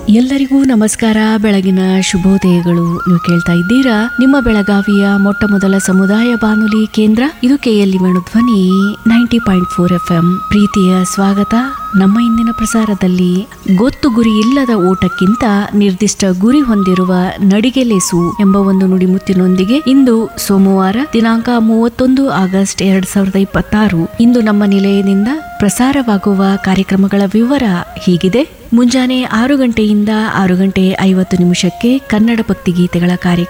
ಎಲ್ಲರಿಗೂ ನಮಸ್ಕಾರ ಬೆಳಗಿನ ಶುಭೋದಯಗಳು ನೀವು ಕೇಳ್ತಾ ಇದ್ದೀರಾ ನಿಮ್ಮ ಬೆಳಗಾವಿಯ ಮೊಟ್ಟ ಮೊದಲ ಸಮುದಾಯ ಬಾನುಲಿ ಕೇಂದ್ರ ಇದು ಕೆಎಲ್ಇ ಧ್ವನಿ ninety point four F M ಪ್ರೀತಿಯ ಸ್ವಾಗತ ನಮ್ಮ ಇಂದಿನ ಪ್ರಸಾರದಲ್ಲಿ ಗೊತ್ತು ಗುರಿ ಇಲ್ಲದ ಓಟಕ್ಕಿಂತ ನಿರ್ದಿಷ್ಟ ಗುರಿ ಹೊಂದಿರುವ ನಡಿಗೆಲೆಸು ಎಂಬ ಒಂದು ನುಡಿಮುತ್ತಿನೊಂದಿಗೆ ಇಂದು ಸೋಮವಾರ ದಿನಾಂಕ ಮೂವತ್ತೊಂದು ಆಗಸ್ಟ್ ಎರಡ್ ಸಾವಿರದ ಇಪ್ಪತ್ತಾರು ಇಂದು ನಮ್ಮ ನಿಲಯದಿಂದ ಪ್ರಸಾರವಾಗುವ ಕಾರ್ಯಕ್ರಮಗಳ ವಿವರ ಹೀಗಿದೆ ಮುಂಜಾನೆ ಆರು ಗಂಟೆಯಿಂದ ಆರು ಗಂಟೆ ಐವತ್ತು ನಿಮಿಷಕ್ಕೆ ಕನ್ನಡ ಭಕ್ತಿಗೀತೆಗಳ ಕಾರ್ಯಕ್ರಮ